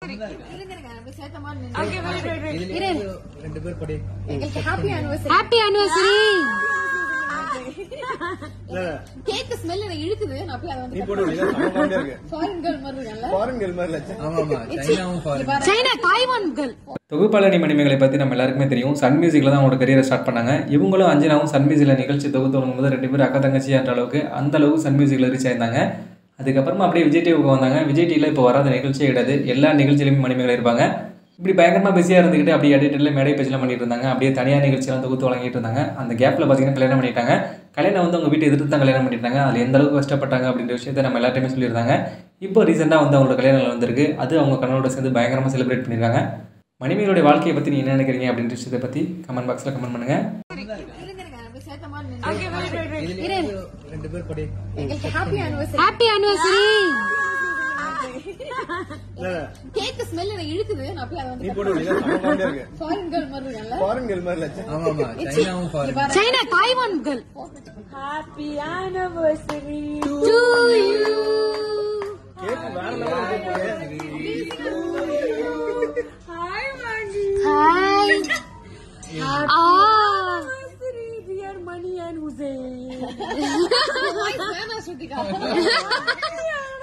ரெண்டு பேர் படி happy anniversary happy anniversary cake smell எனக்கு இழுக்குது நான் போய் அதை வந்து நீ போட்டு விடு, இதான் செம comedy ஆ இருக்கு ஃபாரின் கேர்ள் மாதிரி இருக்கேன்ல ஃபாரின் கேர்ள் மாதிரி இல்ல ஆமா ஆமா சைனாவும் ஃபாரின் சைனா தாய்வான் கேர்ள் தொகுப்பாளனி மணிமேகலை பற்றி நம்ம எல்லாருக்குமே தெரியும் சன் மியூசிக்கில் தான் அவங்களோட கரியரை ஸ்டார்ட் பண்ணாங்க இவங்களும் அஞ்சனாவும் சன் மியூசிக்கில் நிகழ்ச்சி தொகுத்து தொடங்கும் போது ரெண்டு பேரும் அக்கா தங்கச்சி என்ற அளவுக்கு அந்த அளவுக்கு சன் மியூசிக்கில் ரீச் ஆயிருந்தாங்க அதுக்கப்புறமா அப்படியே விஜய் டிவிக்கு வந்தாங்க விஜய் டிவியில் இப்போ வராத நிகழ்ச்சியே கிடையாது எல்லா நிகழ்ச்சியிலுமே மணிமேகலை இருப்பாங்க இப்படி பயங்கரமாக பிஸியாக இருந்துக்கிட்டு அப்படியே எடிட்டரில் மேடை பேச்செல்லாம் பண்ணிட்டு இருந்தாங்க அப்படியே தனியார் நிகழ்ச்சியெல்லாம் தொகுத்து வழங்கிட்டு இருந்தாங்க அந்த கேப்பில் பார்த்தீங்கன்னா கல்யாணம் பண்ணிட்டாங்க கல்யாணம் வந்து அவங்க வீட்டை எதிர்த்து தான் கல்யாணம் பண்ணிட்டாங்க அதில் எந்த அளவுக்கு கஷ்டப்பட்டாங்க அப்படின்ற விஷயத்தை நம்ம எல்லாத்தையுமே சொல்லியிருந்தாங்க இப்போ ரீசெண்டாக வந்து அவங்களோட கல்யாணம் வந்திருக்கு அது அவங்க கண்ணோட சேர்ந்து பயங்கரமாக செலிப்ரேட் பண்ணியிருக்காங்க மணிமேகலோட வாழ்க்கையை பற்றி நீ என்ன நினைக்கிறீங்க அப்படின்ற விஷயத்தை பற்றி கமெண்ட் பாக்ஸில் கமெண்ட் பண்ணுங்கள் ரெண்டு பேர் படி happy anniversary happy anniversary cake smell எனக்கு இழுக்குது நான் போய் அதை நீ வந்து போட்டு விடு, இதான் செம comedy ஆ இருக்கு ஃபாரின் கேர்ள் மாதிரி இருக்கேன்ல ஃபாரின் கேர்ள் மாதிரி இல்ல ஆமா ஆமா சைனாவும் foreign China Taiwan girl Happy anniversary. To you cake வேற level இருக்கு போல. Hi, Mandy. ஹாய் ஆ Anniversary, dear Money and Hussein. வேணா ஸ்ருதிகா Yeah.